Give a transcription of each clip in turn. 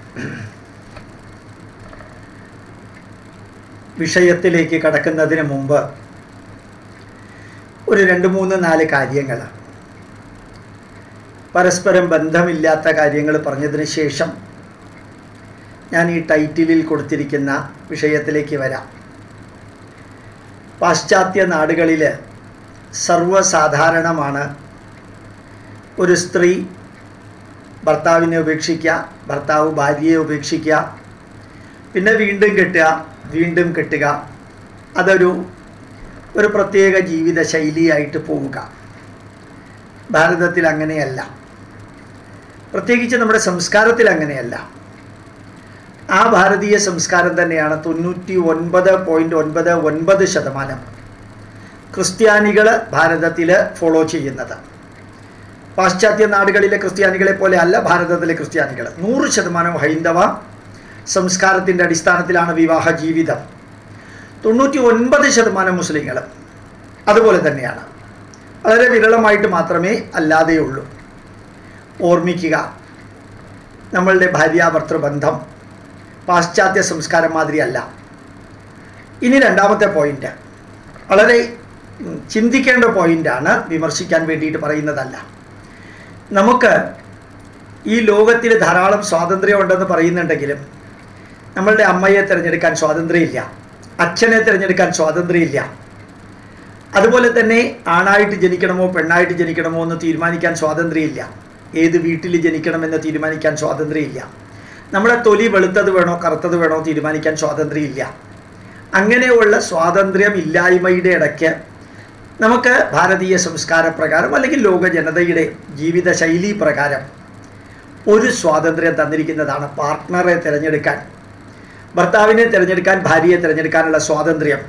വിഷയത്തിലേക്ക് കടക്കുന്നതിന് മുമ്പ് ഒരു രണ്ട് മൂന്ന് നാല് കാര്യങ്ങൾ പരസ്പരം ബന്ധമില്ലാത്ത കാര്യങ്ങൾ പറഞ്ഞതിന് ശേഷം ഞാൻ ഈ ടൈറ്റിലിൽ കൊടുത്തിരിക്കുന്ന വിഷയത്തിലേക്ക് വരാം പാശ്ചാത്യ നാടുകളിൽ സർവ്വസാധാരണമാണ് ഒരു സ്ത്രീ ഭർത്താവിനെ ഉപേക്ഷിക്കുക ഭർത്താവ് ഭാര്യയെ ഉപേക്ഷിക്കുക പിന്നെ വീണ്ടും കെട്ടുക വീണ്ടും കെട്ടുക അതൊരു ഒരു പ്രത്യേക ജീവിത ശൈലിയായിട്ട് പോവുക ഭാരതത്തിൽ അങ്ങനെയല്ല പ്രത്യേകിച്ച് നമ്മുടെ സംസ്കാരത്തിൽ അങ്ങനെയല്ല ആ ഭാരതീയ സംസ്കാരം തന്നെയാണ് തൊണ്ണൂറ്റി ഒൻപത് പോയിൻറ്റ് ഒൻപത് ഒൻപത് ശതമാനം ക്രിസ്ത്യാനികൾ ഭാരതത്തിൽ ഫോളോ ചെയ്യുന്നത് പാശ്ചാത്യ നാടുകളിലെ ക്രിസ്ത്യാനികളെ പോലെ അല്ല ഭാരതത്തിലെ ക്രിസ്ത്യാനികൾ നൂറ് ശതമാനം ഹൈന്ദവ സംസ്കാരത്തിൻ്റെ അടിസ്ഥാനത്തിലാണ് വിവാഹ ജീവിതം തൊണ്ണൂറ്റി ഒൻപത് ശതമാനം മുസ്ലിങ്ങൾ അതുപോലെ തന്നെയാണ് വളരെ വിരളമായിട്ട് മാത്രമേ അല്ലാതെയുള്ളൂ ഓർമ്മിക്കുക നമ്മളുടെ ഭാര്യാഭർത്തൃ ബന്ധം പാശ്ചാത്യ സംസ്കാരം മാതിരിയല്ല ഇനി രണ്ടാമത്തെ പോയിന്റ് വളരെ ഉം, ചിന്തിക്കേണ്ട പോയിന്റാണ് വിമർശിക്കാൻ വേണ്ടിയിട്ട് പറയുന്നതല്ല നമുക്ക് ഈ ലോകത്തിൽ ധാരാളം സ്വാതന്ത്ര്യമുണ്ടെന്ന് പറയുന്നുണ്ടെങ്കിലും നമ്മളുടെ അമ്മയെ തിരഞ്ഞെടുക്കാൻ സ്വാതന്ത്ര്യമില്ല അച്ഛനെ തിരഞ്ഞെടുക്കാൻ സ്വാതന്ത്ര്യമില്ല അതുപോലെ തന്നെ ആണായിട്ട് ജനിക്കണമോ പെണ്ണായിട്ട് ജനിക്കണമോ എന്ന് തീരുമാനിക്കാൻ സ്വാതന്ത്ര്യമില്ല ഏത് വീട്ടിൽ ജനിക്കണമെന്ന് തീരുമാനിക്കാൻ സ്വാതന്ത്ര്യമില്ല നമ്മുടെ തൊലി വെളുത്തത് വേണോ കറുത്തത് വേണോ തീരുമാനിക്കാൻ സ്വാതന്ത്ര്യമില്ല അങ്ങനെയുള്ള സ്വാതന്ത്ര്യം ഇല്ലായ്മയുടെ ഇടയ്ക്ക് നമുക്ക് ഭാരതീയ സംസ്കാര പ്രകാരം അല്ലെങ്കിൽ ലോക ജനതയുടെ ജീവിത ശൈലി പ്രകാരം ഒരു സ്വാതന്ത്ര്യം തന്നിരിക്കുന്നതാണ് പാർട്ട്ണറെ തിരഞ്ഞെടുക്കാൻ ഭർത്താവിനെ തിരഞ്ഞെടുക്കാൻ ഭാര്യയെ തിരഞ്ഞെടുക്കാനുള്ള സ്വാതന്ത്ര്യം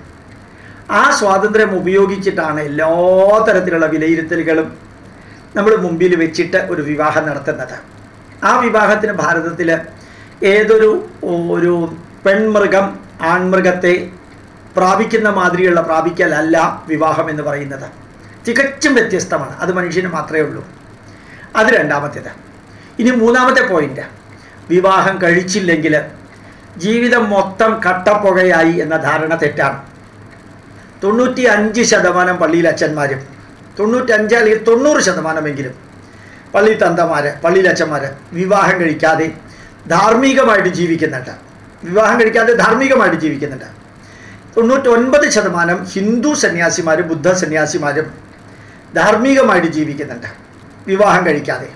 ആ സ്വാതന്ത്ര്യം ഉപയോഗിച്ചിട്ടാണ് എല്ലാ തരത്തിലുള്ള വിലയിരുത്തലുകളും നമ്മൾ മുമ്പിൽ വെച്ചിട്ട് ഒരു വിവാഹം നടത്തുന്നത് ആ വിവാഹത്തിന് ഭാരതത്തിൽ ഏതൊരു ഒരു പെൺമൃഗം ആൺമൃഗത്തെ പ്രാപിക്കുന്ന മാതിരിയുള്ള പ്രാപിക്കലല്ല വിവാഹം എന്ന് പറയുന്നത് തികച്ചും വ്യത്യസ്തമാണ് അത് മനുഷ്യന് മാത്രമേ ഉള്ളൂ അത് രണ്ടാമത്തേത് ഇനി മൂന്നാമത്തെ പോയിന്റ് വിവാഹം കഴിച്ചില്ലെങ്കിൽ ജീവിതം മൊത്തം കട്ടപ്പുകയായി എന്ന ധാരണ തെറ്റാണ് തൊണ്ണൂറ്റി അഞ്ച് ശതമാനം പള്ളിയിൽ അച്ഛന്മാരും തൊണ്ണൂറ്റഞ്ച് അല്ലെങ്കിൽ തൊണ്ണൂറ് ശതമാനമെങ്കിലും പള്ളി തന്തമാർ പള്ളിയിൽ അച്ഛന്മാർ വിവാഹം കഴിക്കാതെ ധാർമ്മികമായിട്ട് ജീവിക്കുന്നുണ്ട് വിവാഹം കഴിക്കാതെ ധാർമ്മികമായിട്ട് ജീവിക്കുന്നുണ്ട് തൊണ്ണൂറ്റൊൻപത് ശതമാനം ഹിന്ദു സന്യാസിമാരും ബുദ്ധ സന്യാസിമാരും ധാർമ്മികമായിട്ട് ജീവിക്കുന്നുണ്ട് വിവാഹം കഴിക്കാതെ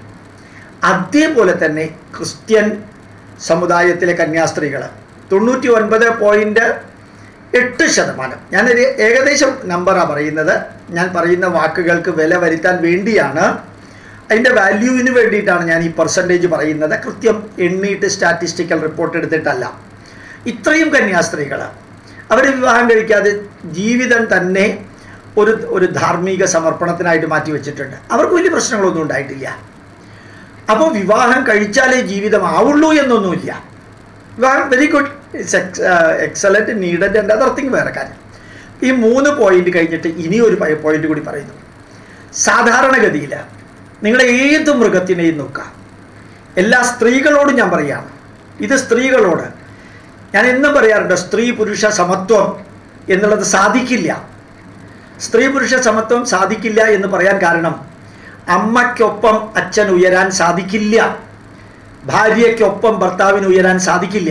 അതേപോലെ തന്നെ ക്രിസ്ത്യൻ സമുദായത്തിലെ കന്യാസ്ത്രീകൾ തൊണ്ണൂറ്റി ഒൻപത് പോയിൻറ്റ് എട്ട് ശതമാനം ഞാനൊരു ഏകദേശം നമ്പറാണ് പറയുന്നത് ഞാൻ പറയുന്ന വാക്കുകൾക്ക് വില വരുത്താൻ വേണ്ടിയാണ് അതിൻ്റെ വാല്യൂവിന് വേണ്ടിയിട്ടാണ് ഞാൻ ഈ പെർസെൻറ്റേജ് പറയുന്നത് കൃത്യം എണ്ണീട്ട് സ്റ്റാറ്റിസ്റ്റിക്കൽ റിപ്പോർട്ട് എടുത്തിട്ടല്ല ഇത്രയും കന്യാസ്ത്രീകൾ അവർ വിവാഹം കഴിക്കാതെ ജീവിതം തന്നെ ഒരു ഒരു ധാർമ്മിക സമർപ്പണത്തിനായിട്ട് മാറ്റി വെച്ചിട്ടുണ്ട് അവർക്ക് വലിയ പ്രശ്നങ്ങളൊന്നും ഉണ്ടായിട്ടില്ല അപ്പോൾ വിവാഹം കഴിച്ചാലേ ജീവിതം ആവുള്ളൂ എന്നൊന്നുമില്ല വിവാഹം very good it's ex excellent needed and other thing വേറെ കാര്യം ഈ മൂന്ന് പോയിന്റ് കഴിഞ്ഞിട്ട് ഇനി ഒരു പോയിന്റ് കൂടി പറയുന്നു സാധാരണഗതിയിൽ നിങ്ങൾ ഏത് മൃഗത്തിനെയും നോക്കാം എല്ലാ സ്ത്രീകളോടും ഞാൻ പറയുകയാണ് ഇത് സ്ത്രീകളോട് ഞാൻ എന്നും പറയാറുണ്ട് സ്ത്രീ പുരുഷ സമത്വം എന്നുള്ളത് സാധിക്കില്ല സ്ത്രീ പുരുഷ സമത്വം സാധിക്കില്ല എന്ന് പറയാൻ കാരണം അമ്മയ്ക്കൊപ്പം അച്ഛൻ ഉയരാൻ സാധിക്കില്ല ഭാര്യയ്ക്കൊപ്പം ഭർത്താവിന് ഉയരാൻ സാധിക്കില്ല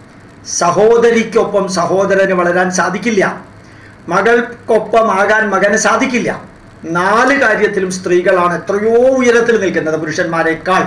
സഹോദരിക്കൊപ്പം സഹോദരന് വളരാൻ സാധിക്കില്ല മകൾക്കൊപ്പം ആകാൻ മകന് സാധിക്കില്ല നാല് കാര്യത്തിലും സ്ത്രീകളാണ് എത്രയോ ഉയരത്തിൽ നിൽക്കുന്നത് പുരുഷന്മാരെക്കാൾ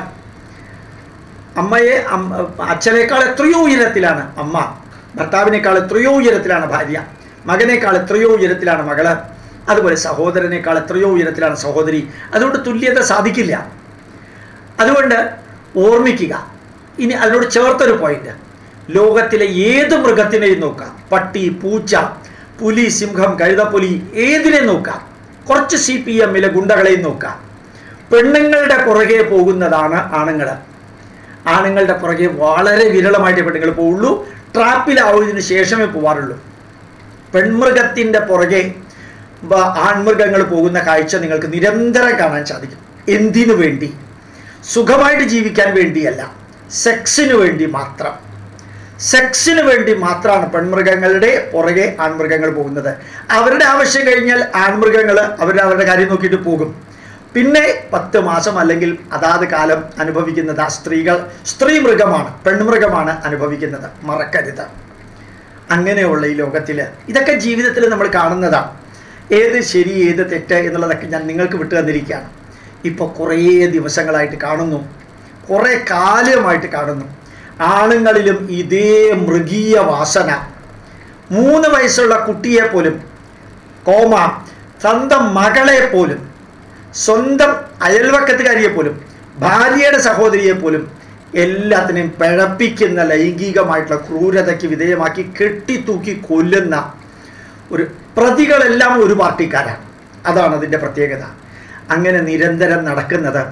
അമ്മയെ അമ്മ- അച്ഛനേക്കാൾ എത്രയോ ഉയരത്തിലാണ് അമ്മ ഭർത്താവിനേക്കാൾ എത്രയോ ഉയരത്തിലാണ് ഭാര്യ മകനേക്കാൾ എത്രയോ ഉയരത്തിലാണ് മകള് അതുപോലെ സഹോദരനേക്കാൾ എത്രയോ ഉയരത്തിലാണ് സഹോദരി അതുകൊണ്ട് തുല്യത സാധിക്കില്ല അതുകൊണ്ട് ഓർമ്മിക്കുക ഇനി അതിനോട് ചേർത്തൊരു പോയിന്റ് ലോകത്തിലെ ഏത് മൃഗത്തിനെയും നോക്കാം പട്ടി പൂച്ച പുലി സിംഹം കഴുതപ്പുലി ഏതിനെ നോക്കാം കുറച്ച് സി പി എമ്മിലെ ഗുണ്ടകളെയും നോക്കാം പെണ്ണുങ്ങളുടെ പുറകെ പോകുന്നതാണ് ആണുങ്ങൾ ആണുങ്ങളുടെ പുറകെ വളരെ വിരളമായിട്ട് പെണ്ണുങ്ങൾ പോവുള്ളൂ ട്രാപ്പിലാവുന്നതിന് ശേഷമേ പോവാറുള്ളൂ പെൺമൃഗത്തിൻ്റെ പുറകെ ബ- ആൺമൃഗങ്ങൾ പോകുന്ന കാഴ്ച നിങ്ങൾക്ക് നിരന്തരം കാണാൻ സാധിക്കും എന്തിനു വേണ്ടി സുഖമായിട്ട് ജീവിക്കാൻ വേണ്ടിയല്ല സെക്സിന് വേണ്ടി മാത്രം സെക്സിന് വേണ്ടി മാത്രമാണ് പെൺമൃഗങ്ങളുടെ പുറകെ ആൺമൃഗങ്ങൾ പോകുന്നത് അവരുടെ ആവശ്യം കഴിഞ്ഞാൽ ആൺമൃഗങ്ങൾ അവർ അവരുടെ കാര്യം നോക്കിയിട്ട് പോകും പിന്നെ പത്ത് മാസം അല്ലെങ്കിൽ അതാത് കാലം അനുഭവിക്കുന്നത് ആ സ്ത്രീകൾ സ്ത്രീ മൃഗമാണ് പെൺമൃഗമാണ് അനുഭവിക്കുന്നത് മറക്കരുത് അങ്ങനെയുള്ള ഈ ലോകത്തിൽ ഇതൊക്കെ ജീവിതത്തിൽ നമ്മൾ കാണുന്നതാണ് ഏത് ശരി ഏത് തെറ്റ് എന്നുള്ളതൊക്കെ ഞാൻ നിങ്ങൾക്ക് വിട്ടു തന്നിരിക്കുകയാണ് ഇപ്പോൾ കുറേ ദിവസങ്ങളായിട്ട് കാണുന്നു കുറേ കാലമായിട്ട് കാണുന്നു ആണുങ്ങളിലും ഇതേ മൃഗീയ വാസന മൂന്ന് വയസ്സുള്ള കുട്ടിയെ പോലും കോമ സ്വന്തം മകളെ പോലും സ്വന്തം അയൽവക്കത്തുകാരിയെ പോലും ഭാര്യയുടെ സഹോദരിയെ പോലും എല്ലാത്തിനെയും പിഴപ്പിക്കുന്ന ലൈംഗികമായിട്ടുള്ള ക്രൂരതയ്ക്ക് വിധേയമാക്കി കെട്ടിത്തൂക്കി കൊല്ലുന്ന ഒരു പ്രതികളെല്ലാം ഒരു പാർട്ടിക്കാരാണ് അതാണ് അതിൻ്റെ പ്രത്യേകത അങ്ങനെ നിരന്തരം നടക്കുന്നത്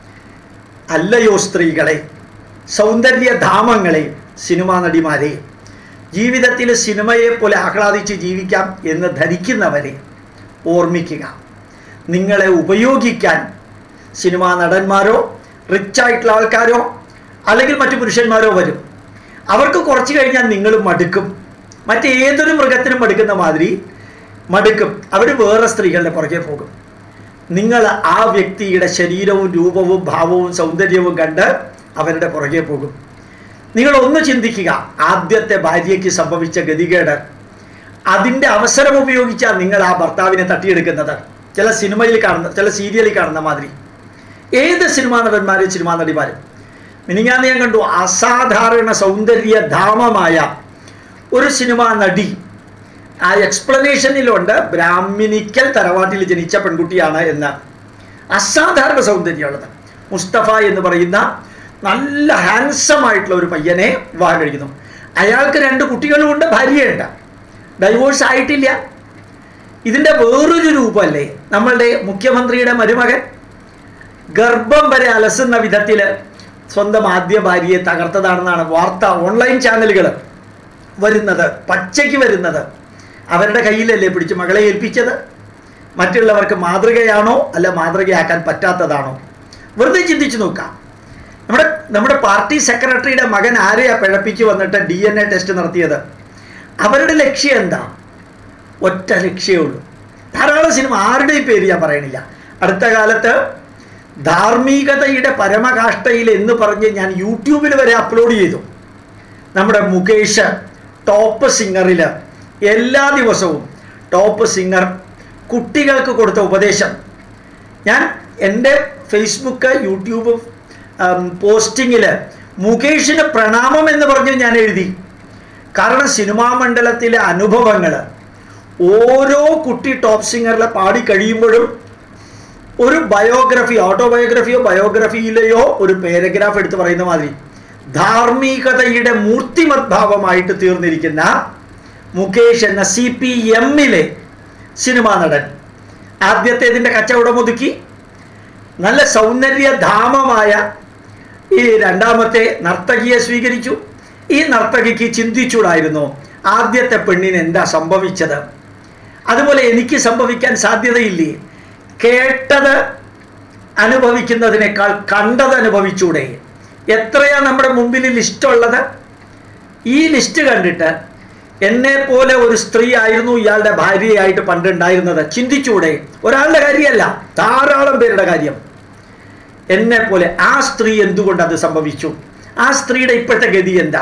അല്ലയോ സ്ത്രീകളെ സൗന്ദര്യധാമങ്ങളെ സിനിമാ നടിമാരെ ജീവിതത്തിൽ സിനിമയെ പോലെ ആഹ്ലാദിച്ച് ജീവിക്കാം എന്ന് ധരിക്കുന്നവരെ ഓർമ്മിക്കുക നിങ്ങളെ ഉപയോഗിക്കാൻ സിനിമാ നടന്മാരോ റിച്ചായിട്ടുള്ള ആൾക്കാരോ അല്ലെങ്കിൽ മറ്റു പുരുഷന്മാരോ വരും അവർക്ക് കുറച്ച് കഴിഞ്ഞാൽ നിങ്ങൾ മടുക്കും മറ്റേതൊരു മൃഗത്തിനും മടുക്കുന്ന മാതിരി മടുക്കും അവർ വേറെ സ്ത്രീകളുടെ പുറകെ പോകും നിങ്ങൾ ആ വ്യക്തിയുടെ ശരീരവും രൂപവും ഭാവവും സൗന്ദര്യവും കണ്ട് അവരുടെ പുറകെ പോകും നിങ്ങൾ ഒന്ന് ചിന്തിക്കുക ആദ്യത്തെ ഭാര്യയ്ക്ക് സംഭവിച്ച ഗതികേട് അതിൻ്റെ അവസരം ഉപയോഗിച്ചാണ് നിങ്ങൾ ആ ഭർത്താവിനെ തട്ടിയെടുക്കുന്നത് ചില സിനിമയിൽ കാണുന്ന ചില സീരിയലിൽ കാണുന്ന മാതിരി ഏത് സിനിമാ നടന്മാരും സിനിമാ നടിമാരും മിനിങ്ങാന്ന് ഞാൻ കണ്ടു അസാധാരണ സൗന്ദര്യധാമമായ ഒരു സിനിമാ നടി ആ എക്സ്പ്ലനേഷനിലുണ്ട് ബ്രാഹ്മിനിക്കൽ തറവാട്ടിൽ ജനിച്ച പെൺകുട്ടിയാണ് എന്ന് അസാധാരണ സൗന്ദര്യമുള്ളത് മുസ്തഫ എന്ന് പറയുന്ന നല്ല ഹാൻസം ആയിട്ടുള്ള ഒരു പയ്യനെ വിവാഹം കഴിക്കുന്നു അയാൾക്ക് രണ്ട് കുട്ടികളുമുണ്ട് ഭാര്യയുണ്ട് ഡൈവോഴ്സ് ആയിട്ടില്ല ഇതിൻ്റെ വേറൊരു രൂപമല്ലേ നമ്മളുടെ മുഖ്യമന്ത്രിയുടെ മരുമകൻ ഗർഭം വരെ അലസുന്ന വിധത്തിൽ സ്വന്തം ആദ്യ ഭാര്യയെ തകർത്തതാണെന്നാണ് വാർത്ത ഓൺലൈൻ ചാനലുകൾ വരുന്നത് പച്ചയ്ക്ക് വരുന്നത് അവരുടെ കയ്യിലല്ലേ പിടിച്ച് മകളെ ഏൽപ്പിച്ചത് മറ്റുള്ളവർക്ക് മാതൃകയാണോ അല്ല മാതൃകയാക്കാൻ പറ്റാത്തതാണോ വെറുതെ ചിന്തിച്ചു നോക്കാം നമ്മുടെ നമ്മുടെ പാർട്ടി സെക്രട്ടറിയുടെ മകൻ ആരെയാ പിഴപ്പിച്ച് വന്നിട്ട് ഡി എൻ എ ടെസ്റ്റ് നടത്തിയത് അവരുടെ ലക്ഷ്യം എന്താ ഒറ്റ ലക്ഷ്യമേ ഉള്ളൂ ധാരാളം സിനിമ ആരുടെയും പേര് ഞാൻ പറയണില്ല അടുത്ത കാലത്ത് ധാർമ്മികതയുടെ പരമകാഷ്ഠയിൽ എന്ന് പറഞ്ഞ് ഞാൻ യൂട്യൂബിൽ വരെ അപ്ലോഡ് ചെയ്തു നമ്മുടെ മുകേഷ് ടോപ്പ് സിംഗറിൽ എല്ലാ ദിവസവും ടോപ്പ് സിംഗർ കുട്ടികൾക്ക് കൊടുത്ത ഉപദേശം ഞാൻ എൻ്റെ ഫേസ്ബുക്ക് യൂട്യൂബ് പോസ്റ്റിങ്ങിൽ മുകേഷിന് പ്രണാമം എന്ന് പറഞ്ഞ് ഞാൻ എഴുതി കാരണം സിനിമാ മണ്ഡലത്തിലെ അനുഭവങ്ങൾ ഓരോ കുട്ടി ടോപ്പ് സിംഗറിൽ പാടി കഴിയുമ്പോഴും ഒരു ബയോഗ്രഫി ഓട്ടോബയോഗ്രഫിയോ ബയോഗ്രഫിയിലെയോ ഒരു പാരഗ്രാഫ് എടുത്ത് പറയുന്ന മാതിരി ധാർമ്മികതയുടെ മൂർത്തിമദ്ഭാവമായിട്ട് തീർന്നിരിക്കുന്ന മുകേഷ് എന്ന സി പി എമ്മിലെ സിനിമാ നടൻ ആദ്യത്തേതിൻ്റെ കച്ചവടം ഒതുക്കി നല്ല സൗന്ദര്യധാമമായ ഈ രണ്ടാമത്തെ നർത്തകിയെ സ്വീകരിച്ചു ഈ നർത്തകിക്ക് ചിന്തിച്ചൂടായിരുന്നു ആദ്യത്തെ പെണ്ണിന് എന്താ സംഭവിച്ചത് അതുപോലെ എനിക്ക് സംഭവിക്കാൻ സാധ്യതയില്ലേ കേട്ടത് അനുഭവിക്കുന്നതിനേക്കാൾ കണ്ടത് അനുഭവിച്ചൂടെ എത്രയാ നമ്മുടെ മുമ്പിൽ ലിസ്റ്റ് ഉള്ളത് ഈ ലിസ്റ്റ് കണ്ടിട്ട് എന്നെ പോലെ ഒരു സ്ത്രീ ആയിരുന്നു ഇയാളുടെ ഭാര്യയായിട്ട് പണ്ടുണ്ടായിരുന്നത് ചിന്തിച്ചൂടെ ഒരാളുടെ കാര്യമല്ല ധാരാളം പേരുടെ കാര്യം എന്നെ പോലെ ആ സ്ത്രീ എന്തുകൊണ്ട് അത് സംഭവിച്ചു ആ സ്ത്രീയുടെ ഇപ്പോഴത്തെ ഗതി എന്താ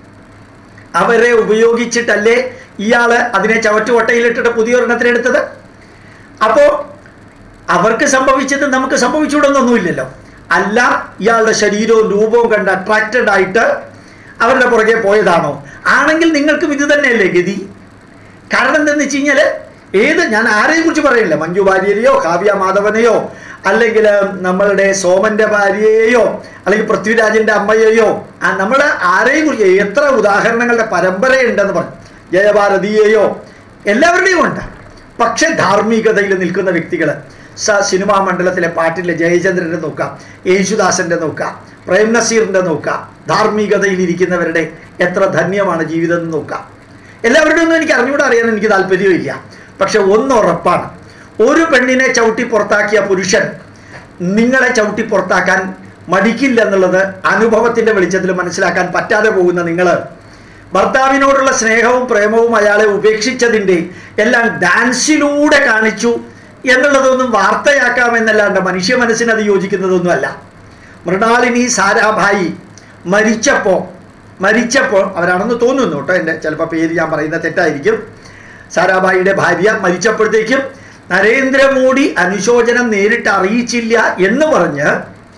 അവരെ ഉപയോഗിച്ചിട്ടല്ലേ ഇയാള് അതിനെ ചവറ്റുകൊട്ടയിലിട്ടിട്ട് പുതിയൊരെണ്ണത്തിനെടുത്തത് അപ്പോൾ അവർക്ക് സംഭവിച്ചത് നമുക്ക് സംഭവിച്ചുകൂടുന്നൊന്നുമില്ലല്ലോ അല്ല ഇയാളുടെ ശരീരവും രൂപവും കണ്ട് അട്രാക്റ്റഡ് ആയിട്ട് അവരുടെ പുറകെ പോയതാണോ ആണെങ്കിൽ നിങ്ങൾക്കും ഇത് തന്നെയല്ലേ ഗതി കാരണം എന്തെന്ന് വെച്ച് കഴിഞ്ഞാൽ ഏത് ഞാൻ ആരെയും കുറിച്ച് പറയില്ല മഞ്ജു വാര്യരെയോ കാവ്യ മാധവനെയോ അല്ലെങ്കിൽ നമ്മളുടെ സോമന്റെ ഭാര്യയെയോ അല്ലെങ്കിൽ പൃഥ്വിരാജിന്റെ അമ്മയെയോ നമ്മൾ ആരെയും കുറിച്ച് എത്ര ഉദാഹരണങ്ങളുടെ പരമ്പരയുണ്ടെന്ന് പറഞ്ഞു ജയഭാരതിയെയോ എല്ലാവരുടെയും ഉണ്ട് പക്ഷെ ധാർമ്മികതയിൽ നിൽക്കുന്ന വ്യക്തികൾ സ സിനിമാ മണ്ഡലത്തിലെ പാട്ടിലെ ജയചന്ദ്രൻ്റെ നോക്കാം യേശുദാസൻ്റെ നോക്കാം പ്രേം നസീറിൻ്റെ നോക്കാം ധാർമ്മികതയിൽ ഇരിക്കുന്നവരുടെ എത്ര ധന്യമാണ് ജീവിതം എന്ന് നോക്കാം എല്ലാവരുടെയും ഒന്നും എനിക്ക് അറിഞ്ഞുകൂടെ അറിയാൻ എനിക്ക് താല്പര്യമില്ല പക്ഷെ ഒന്ന് ഉറപ്പാണ് ഒരു പെണ്ണിനെ ചവിട്ടി പുറത്താക്കിയ പുരുഷൻ നിങ്ങളെ ചവിട്ടി പുറത്താക്കാൻ മടിക്കില്ല എന്നുള്ളത് അനുഭവത്തിന്റെ വെളിച്ചത്തിൽ മനസ്സിലാക്കാൻ പറ്റാതെ പോകുന്ന നിങ്ങൾ ഭർത്താവിനോടുള്ള സ്നേഹവും പ്രേമവും അയാളെ ഉപേക്ഷിച്ചതിൻ്റെ എല്ലാം ഡാൻസിലൂടെ കാണിച്ചു എന്നുള്ളതൊന്നും വാർത്തയാക്കാമെന്നല്ലാണ്ട് മനുഷ്യ മനസ്സിന് അത് യോജിക്കുന്നതൊന്നുമല്ല മൃണാളിനി സാരാഭായി മരിച്ചപ്പോൾ മരിച്ചപ്പോൾ അവരാണെന്ന് തോന്നുന്നു കേട്ടോ എൻ്റെ ചിലപ്പോൾ പേര് ഞാൻ പറയുന്ന തെറ്റായിരിക്കും സാരാഭായിയുടെ ഭാര്യ മരിച്ചപ്പോഴത്തേക്കും നരേന്ദ്രമോദി അനുശോചനം നേരിട്ട് അറിയിച്ചില്ല എന്ന് പറഞ്ഞ്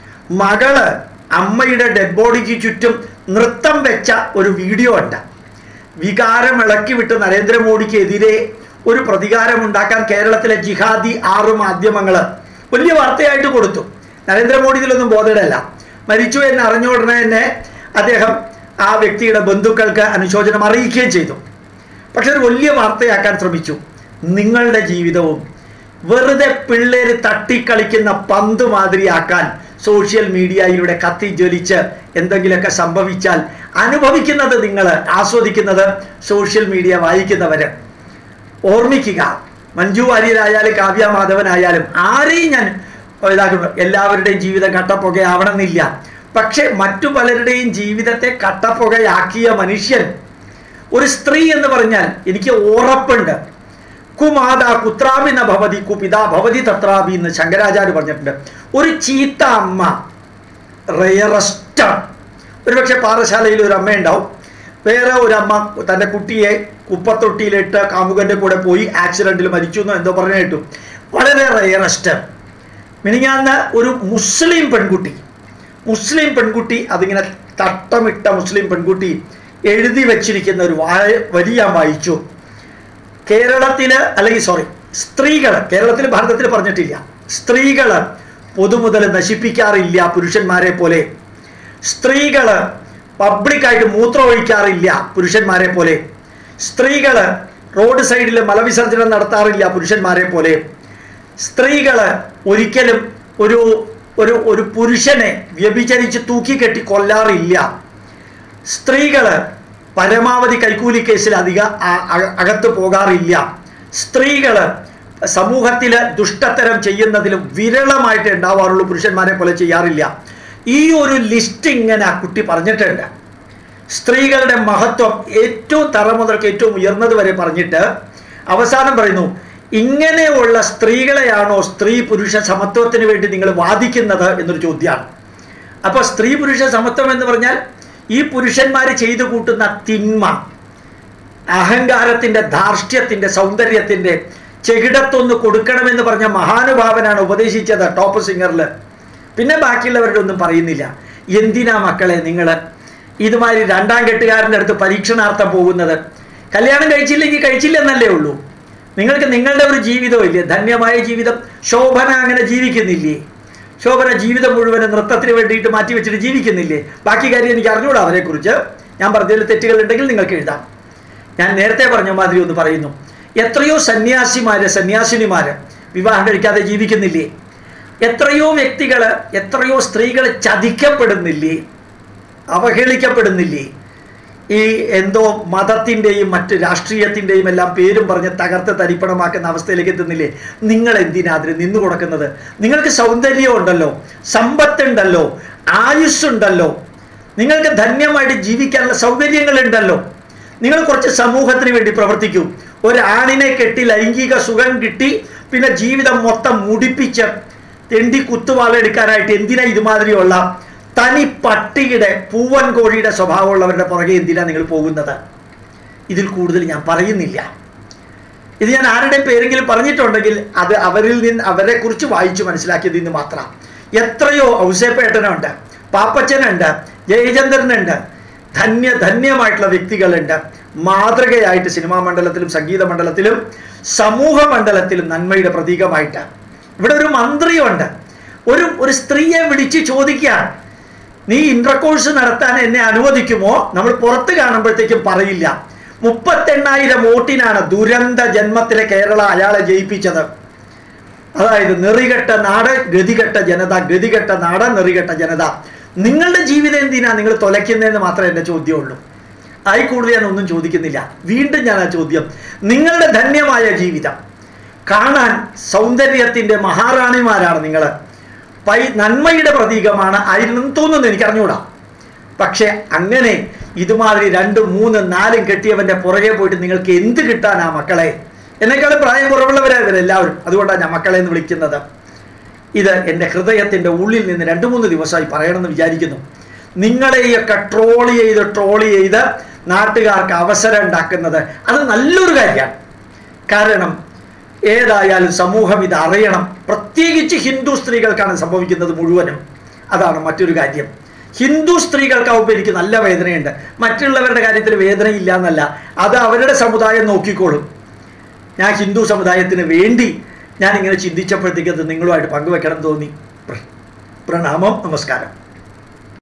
മകള് അമ്മയുടെ ഡെഡ് ബോഡിക്ക് ചുറ്റും നൃത്തം വെച്ച ഒരു വീഡിയോ ഉണ്ട് വികാരം ഇളക്കി വിട്ട് നരേന്ദ്രമോദിക്കെതിരെ ഒരു പ്രതികാരം ഉണ്ടാക്കാൻ കേരളത്തിലെ ജിഹാദി ആറ് മാധ്യമങ്ങൾ വലിയ വാർത്തയായിട്ട് കൊടുത്തു നരേന്ദ്രമോദി ഇതിലൊന്നും ബോധടല്ല മരിച്ചു എന്ന് അറിഞ്ഞ ഉടനെ തന്നെ അദ്ദേഹം ആ വ്യക്തിയുടെ ബന്ധുക്കൾക്ക് അനുശോചനം അറിയിക്കുകയും ചെയ്തു പക്ഷെ ഒരു വലിയ വാർത്തയാക്കാൻ ശ്രമിച്ചു നിങ്ങളുടെ ജീവിതവും വെറുതെ പിള്ളേര് തട്ടിക്കളിക്കുന്ന പന്ത് മാതിരിയാക്കാൻ സോഷ്യൽ മീഡിയയിലൂടെ കത്തിജ്വലിച്ച് എന്തെങ്കിലുമൊക്കെ സംഭവിച്ചാൽ അനുഭവിക്കുന്നത് നിങ്ങൾ ആസ്വദിക്കുന്നത് സോഷ്യൽ മീഡിയ വായിക്കുന്നവര് ഓർമ്മിക്കുക മഞ്ജു വാര്യരായാലും കാവ്യ മാധവനായാലും ആരെയും ഞാൻ ഇതാക്കുന്നു എല്ലാവരുടെയും ജീവിതം കട്ടപ്പുകയാവണമെന്നില്ല പക്ഷെ മറ്റു പലരുടെയും ജീവിതത്തെ കട്ടപ്പുകയാക്കിയ മനുഷ്യൻ ഒരു സ്ത്രീ എന്ന് പറഞ്ഞാൽ എനിക്ക് ഉറപ്പുണ്ട് കുമാത കുത്രാബി ന ഭവതി കുപിത ഭവതി തത്രാബി എന്ന് ശങ്കരാചാര്യ പറഞ്ഞിട്ടുണ്ട് ഒരു ചീത്ത അമ്മ റെയറസ്റ്റാണ് ഒരുപക്ഷെ പാറശാലയിൽ ഒരു അമ്മ ഉണ്ടാവും വേറെ ഒരു അമ്മ തൻ്റെ കുട്ടിയെ കുപ്പത്തൊട്ടിയിലിട്ട് കാമുകന്റെ കൂടെ പോയി ആക്സിഡന്റിൽ മരിച്ചു എന്നോ എന്തോ പറഞ്ഞു കേട്ടു വളരെ റെയറസ്റ്റ് മിനിങ്ങാന്ന് ഒരു മുസ്ലിം പെൺകുട്ടി മുസ്ലിം പെൺകുട്ടി അതിങ്ങനെ തട്ടമിട്ട മുസ്ലിം പെൺകുട്ടി എഴുതി വച്ചിരിക്കുന്ന ഒരു വായ- വരി ഞാൻ വായിച്ചു കേരളത്തില് അല്ലെങ്കിൽ സോറി സ്ത്രീകൾ കേരളത്തിൽ ഭാരതത്തിൽ പറഞ്ഞിട്ടില്ല സ്ത്രീകൾ പൊതുമുതൽ നശിപ്പിക്കാറില്ല പുരുഷന്മാരെ പോലെ സ്ത്രീകൾ പബ്ലിക്കായിട്ട് മൂത്രമൊഴിക്കാറില്ല പുരുഷന്മാരെ പോലെ സ്ത്രീകൾ റോഡ് സൈഡിൽ മലവിസർജനം നടത്താറില്ല പുരുഷന്മാരെ പോലെ സ്ത്രീകൾ ഒരിക്കലും ഒരു ഒരു ഒരു പുരുഷനെ വ്യഭിചരിച്ച് തൂക്കിക്കെട്ടി കൊല്ലാറില്ല സ്ത്രീകള് പരമാവധി കൈക്കൂലി കേസിൽ അധിക അ- അ- അകത്ത് പോകാറില്ല സ്ത്രീകള് സമൂഹത്തിൽ ദുഷ്ടത്തരം ചെയ്യുന്നതിലും വിരളമായിട്ട് ഉണ്ടാവാറുള്ളൂ പുരുഷന്മാരെ പോലെ ചെയ്യാറില്ല ഈ ഒരു ലിസ്റ്റ് ഇങ്ങനെ ആ കുട്ടി പറഞ്ഞിട്ടുണ്ട് സ്ത്രീകളുടെ മഹത്വം ഏറ്റവും തറ മുതൽക്ക് ഏറ്റവും ഉയർന്നത് വരെ പറഞ്ഞിട്ട് അവസാനം പറയുന്നു ഇങ്ങനെയുള്ള സ്ത്രീകളെയാണോ സ്ത്രീ പുരുഷ സമത്വത്തിന് വേണ്ടി നിങ്ങൾ വാദിക്കുന്നത് എന്നൊരു ചോദ്യമാണ് അപ്പോൾ സ്ത്രീ പുരുഷ സമത്വം എന്ന് പറഞ്ഞാൽ ഈ പുരുഷന്മാർ ചെയ്തു കൂട്ടുന്ന തിന്മ അഹങ്കാരത്തിന്റെ ധാർഷ്ട്യത്തിന്റെ സൗന്ദര്യത്തിന്റെ ചെകിടത്തൊന്ന് കൊടുക്കണമെന്ന് പറഞ്ഞ മഹാനുഭാവനാണ് ഉപദേശിച്ചത് ടോപ്പ് സിംഗറിൽ പിന്നെ ബാക്കിയുള്ളവരുടെ ഒന്നും പറയുന്നില്ല എന്തിനാ മക്കളെ നിങ്ങൾ ഇതുമാതിരി രണ്ടാം കെട്ടുകാരൻ്റെ അടുത്ത് പരീക്ഷണാർത്ഥം പോകുന്നത് കല്യാണം കഴിച്ചില്ലെങ്കിൽ കഴിച്ചില്ലെന്നല്ലേ ഉള്ളൂ നിങ്ങൾക്ക് നിങ്ങളുടെ ഒരു ജീവിതം ഇല്ലേ ധന്യമായ ജീവിതം ശോഭന അങ്ങനെ ജീവിക്കുന്നില്ലേ ശോഭന ജീവിതം മുഴുവനും നൃത്തത്തിന് വേണ്ടിയിട്ട് മാറ്റി വെച്ചിട്ട് ജീവിക്കുന്നില്ലേ ബാക്കി കാര്യം എനിക്ക് അറിഞ്ഞൂടാ അവരെക്കുറിച്ച് ഞാൻ പറഞ്ഞതിൽ തെറ്റുകൾ ഉണ്ടെങ്കിൽ നിങ്ങൾക്ക് എഴുതാം ഞാൻ നേരത്തെ പറഞ്ഞ മാതിരി ഒന്ന് പറയുന്നു എത്രയോ സന്യാസിമാര് സന്യാസിനിമാര് വിവാഹം കഴിക്കാതെ ജീവിക്കുന്നില്ലേ എത്രയോ വ്യക്തികള് എത്രയോ സ്ത്രീകൾ ചതിക്കപ്പെടുന്നില്ലേ അവഹേളിക്കപ്പെടുന്നില്ലേ ഈ എന്തോ മതത്തിൻ്റെയും മറ്റ് രാഷ്ട്രീയത്തിൻ്റെയും എല്ലാം പേരും പറഞ്ഞ് തകർത്ത് തരിപ്പണമാക്കുന്ന അവസ്ഥയിലേക്ക് എത്തുന്നില്ലേ നിങ്ങൾ എന്തിനാ അതിന് നിന്നു കൊടുക്കുന്നത് നിങ്ങൾക്ക് സൗന്ദര്യം ഉണ്ടല്ലോ സമ്പത്തുണ്ടല്ലോ ആയുസ്സുണ്ടല്ലോ നിങ്ങൾക്ക് ധന്യമായിട്ട് ജീവിക്കാനുള്ള സൗകര്യങ്ങളുണ്ടല്ലോ നിങ്ങൾ കുറച്ച് സമൂഹത്തിന് വേണ്ടി പ്രവർത്തിക്കൂ ഒരാണിനെ കെട്ടി ലൈംഗിക സുഖം കിട്ടി പിന്നെ ജീവിതം മൊത്തം മുടിപ്പിച്ച് തെണ്ടി കുത്തുവാളെടുക്കാനായിട്ട് എന്തിനാ ഇതുമാതിരിയുള്ള തനി പട്ടിയുടെ പൂവൻ കോഴിയുടെ സ്വഭാവമുള്ളവരുടെ പുറകെ എന്തിനാ നിങ്ങൾ പോകുന്നത് ഇതിൽ കൂടുതൽ ഞാൻ പറയുന്നില്ല ഇത് ഞാൻ ആരുടെയും പേരെങ്കിലും പറഞ്ഞിട്ടുണ്ടെങ്കിൽ അത് അവരിൽ നിന്ന് അവരെ കുറിച്ച് വായിച്ചു മനസ്സിലാക്കിയതിൽ നിന്ന് മാത്രം എത്രയോ ഔസേപ്പേട്ടനുണ്ട് പാപ്പച്ചനുണ്ട് ജയചന്ദ്രനുണ്ട് ധന്യ ധന്യമായിട്ടുള്ള വ്യക്തികളുണ്ട് മാതൃകയായിട്ട് സിനിമാ മണ്ഡലത്തിലും സംഗീത മണ്ഡലത്തിലും സമൂഹ മണ്ഡലത്തിലും നന്മയുടെ പ്രതീകമായിട്ട് ഇവിടെ ഒരു മന്ത്രിയുണ്ട് ഒരു ഒരു സ്ത്രീയെ വിളിച്ച് ചോദിക്കുകയാണ് നീ ഇന്റർകോഴ്സ് നടത്താൻ എന്നെ അനുവദിക്കുമോ നമ്മൾ പുറത്ത് കാണുമ്പോഴത്തേക്കും പറയില്ല മുപ്പത്തെണ്ണായിരം വോട്ടിനാണ് ദുരന്ത ജന്മത്തിലെ കേരള അയാളെ ജയിപ്പിച്ചത് അതായത് നെറികെട്ട നാട് ഗതികെട്ട ജനത ഗതികെട്ട നാട് നെറികെട്ട ജനത നിങ്ങളുടെ ജീവിതം എന്തിനാ നിങ്ങൾ തുലയ്ക്കുന്നതെന്ന് മാത്രമേ എൻ്റെ ചോദ്യമുള്ളൂ ആയി കൂടുതൽ ഞാൻ ഒന്നും ചോദിക്കുന്നില്ല വീണ്ടും ഞാൻ ആ ചോദ്യം നിങ്ങളുടെ ധന്യമായ ജീവിതം കാണാൻ സൗന്ദര്യത്തിൻ്റെ മഹാറാണിമാരാണ് നിങ്ങൾ പൈ നന്മയുടെ പ്രതീകമാണ് ആയിരുന്നു തോന്നുന്നു എനിക്ക് അറിഞ്ഞുകൂടാ പക്ഷെ അങ്ങനെ ഇതുമാതിരി രണ്ടും മൂന്നും നാലും കെട്ടിയവന്റെ പുറകെ പോയിട്ട് നിങ്ങൾക്ക് എന്ത് കിട്ടാനാ മക്കളെ എന്നെക്കാളും പ്രായം കുറവുള്ളവരായിരുന്നു എല്ലാവരും അതുകൊണ്ടാണ് ഞാൻ മക്കളെ എന്ന് വിളിക്കുന്നത് ഇത് എൻ്റെ ഹൃദയത്തിൻ്റെ ഉള്ളിൽ നിന്ന് രണ്ട് മൂന്ന് ദിവസമായി പറയണമെന്ന് വിചാരിക്കുന്നു നിങ്ങളെയൊക്കെ ട്രോൾ ചെയ്ത് ട്രോൾ ചെയ്ത് നാട്ടുകാർക്ക് അവസരം ഉണ്ടാക്കുന്നത് അത് നല്ലൊരു കാര്യമാണ് കാരണം ഏതായാലും സമൂഹം ഇത് അറിയണം പ്രത്യേകിച്ച് ഹിന്ദു സ്ത്രീകൾക്കാണ് സംഭവിക്കുന്നത് മുഴുവനും അതാണ് മറ്റൊരു കാര്യം ഹിന്ദു സ്ത്രീകൾക്കാവുമ്പോൾ എനിക്ക് നല്ല വേദനയുണ്ട് മറ്റുള്ളവരുടെ കാര്യത്തിൽ വേദനയില്ല എന്നല്ല അത് അവരുടെ സമുദായം നോക്കിക്കോളും ഞാൻ ഹിന്ദു സമുദായത്തിന് വേണ്ടി ഞാൻ ഇങ്ങനെ ചിന്തിച്ചപ്പോഴത്തേക്ക് അത് നിങ്ങളുമായിട്ട് പങ്കുവെക്കണം തോന്നി പ്ര- പ്രണാമം നമസ്കാരം